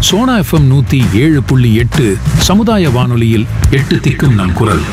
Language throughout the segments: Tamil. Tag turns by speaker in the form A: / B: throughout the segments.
A: சோனா எஃப்எம் நூத்தி ஏழு புள்ளி எட்டு சமுதாய வானொலியில் எட்டு திக்கும் நம் குரல்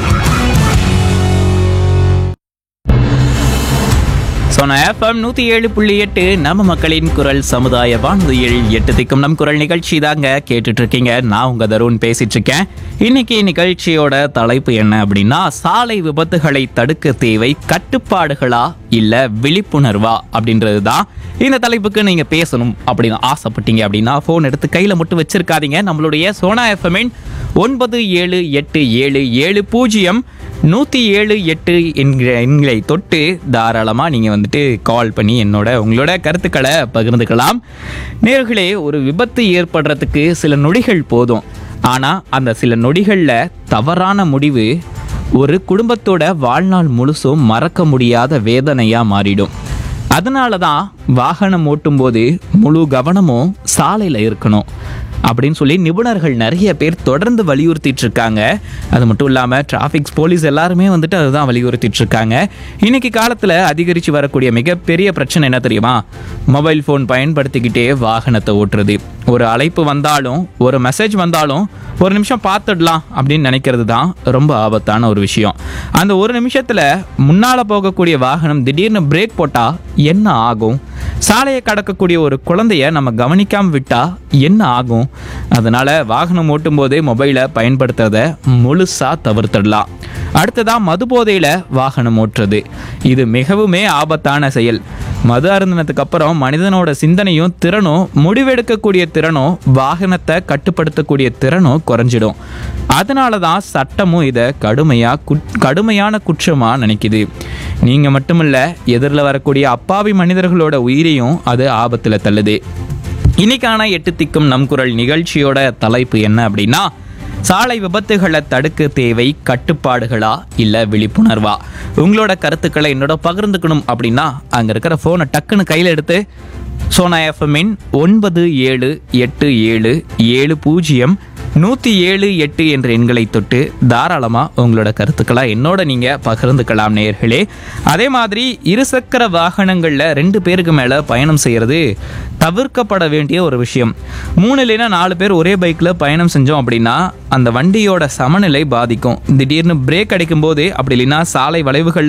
B: சோனா எஃப்எம் நூத்தி ஏழு புள்ளி எட்டு நம்ம மக்களின் குரல் சமுதாய வானொலியில் எட்டு திக்கும் நம் குரல் நிகழ்ச்சி தாங்க கேட்டுட்டு இருக்கீங்க நான் உங்க தருண் பேசிட்டு இருக்கேன் இன்னைக்கு நிகழ்ச்சியோட தலைப்பு என்ன அப்படின்னா சாலை விபத்துகளை தடுக்க தேவை கட்டுப்பாடுகளா இல்ல விழிப்புணர்வா அப்படின்றது தான் இந்த தலைப்புக்கு நீங்க பேசணும் அப்படின்னு ஆசைப்பட்டீங்க அப்படின்னா ஃபோன் எடுத்து கையில மட்டும் வச்சிருக்காதீங்க நம்மளுடைய சோனா எஃப்எம்மின் ஒன்பது ஏழு எட்டு ஏழு ஏழு பூஜ்ஜியம் நூற்றி ஏழு எட்டு என்கிற எண்களை தொட்டு தாராளமாக நீங்கள் வந்துட்டு கால் பண்ணி என்னோட உங்களோட கருத்துக்களை பகிர்ந்துக்கலாம் நேர்களே ஒரு விபத்து ஏற்படுறதுக்கு சில நொடிகள் போதும் ஆனால் அந்த சில நொடிகளில் தவறான முடிவு ஒரு குடும்பத்தோட வாழ்நாள் முழுசும் மறக்க முடியாத வேதனையாக மாறிடும் அதனால தான் வாகனம் ஓட்டும்போது முழு கவனமும் சாலையில் இருக்கணும் அப்படின்னு சொல்லி நிபுணர்கள் நிறைய பேர் தொடர்ந்து வலியுறுத்திட்டு இருக்காங்க அது மட்டும் இல்லாமல் டிராஃபிக்ஸ் போலீஸ் எல்லாருமே வந்துட்டு அதுதான் வலியுறுத்திட்டு இருக்காங்க இன்னைக்கு காலத்தில் அதிகரித்து வரக்கூடிய மிகப்பெரிய பிரச்சனை என்ன தெரியுமா மொபைல் ஃபோன் பயன்படுத்திக்கிட்டே வாகனத்தை ஓட்டுறது ஒரு அழைப்பு வந்தாலும் ஒரு மெசேஜ் வந்தாலும் ஒரு நிமிஷம் பார்த்துடலாம் அப்படின்னு நினைக்கிறது தான் ரொம்ப ஆபத்தான ஒரு விஷயம் அந்த ஒரு நிமிஷத்தில் முன்னால் போகக்கூடிய வாகனம் திடீர்னு பிரேக் போட்டால் என்ன ஆகும் சாலையை கடக்கக்கூடிய ஒரு குழந்தைய நம்ம கவனிக்காம விட்டா என்ன ஆகும் அதனால வாகனம் ஓட்டும் போதே மொபைலை பயன்படுத்துறத முழுசா தவிர்த்திடலாம் அடுத்ததா மது போதையில வாகனம் ஓட்டுறது இது மிகவுமே ஆபத்தான செயல் மது அருந்தினதுக்கு அப்புறம் மனிதனோட சிந்தனையும் திறனும் முடிவெடுக்கக்கூடிய திறனும் வாகனத்தை கட்டுப்படுத்தக்கூடிய திறனும் குறைஞ்சிடும் அதனால தான் சட்டமும் இதை கடுமையா குட்- கடுமையான குற்றமா நினைக்குது நீங்க மட்டுமில்ல எதிரில் வரக்கூடிய அப்பாவி மனிதர்களோட உயிரையும் அது ஆபத்துல தள்ளுது இன்னைக்கான எட்டு திக்கும் நம் குரல் நிகழ்ச்சியோட தலைப்பு என்ன அப்படின்னா சாலை விபத்துகளை தடுக்க தேவை கட்டுப்பாடுகளா இல்ல விழிப்புணர்வா உங்களோட கருத்துக்களை என்னோட பகிர்ந்துக்கணும் அப்படின்னா அங்க இருக்கிற போனை டக்குன்னு கையில எடுத்து சோனா எஃப்எம்மின் ஒன்பது ஏழு எட்டு ஏழு ஏழு பூஜ்ஜியம் நூற்றி ஏழு எட்டு என்ற எண்களை தொட்டு தாராளமாக உங்களோட கருத்துக்களை என்னோட நீங்கள் பகிர்ந்துக்கலாம் நேயர்களே அதே மாதிரி இருசக்கர வாகனங்களில் ரெண்டு பேருக்கு மேலே பயணம் செய்கிறது தவிர்க்கப்பட வேண்டிய ஒரு விஷயம் மூணு இல்லைன்னா நாலு பேர் ஒரே பைக்கில் பயணம் செஞ்சோம் அப்படின்னா அந்த வண்டியோட சமநிலை பாதிக்கும் திடீர்னு பிரேக் அடிக்கும் போது அப்படி இல்லைன்னா சாலை வளைவுகளில்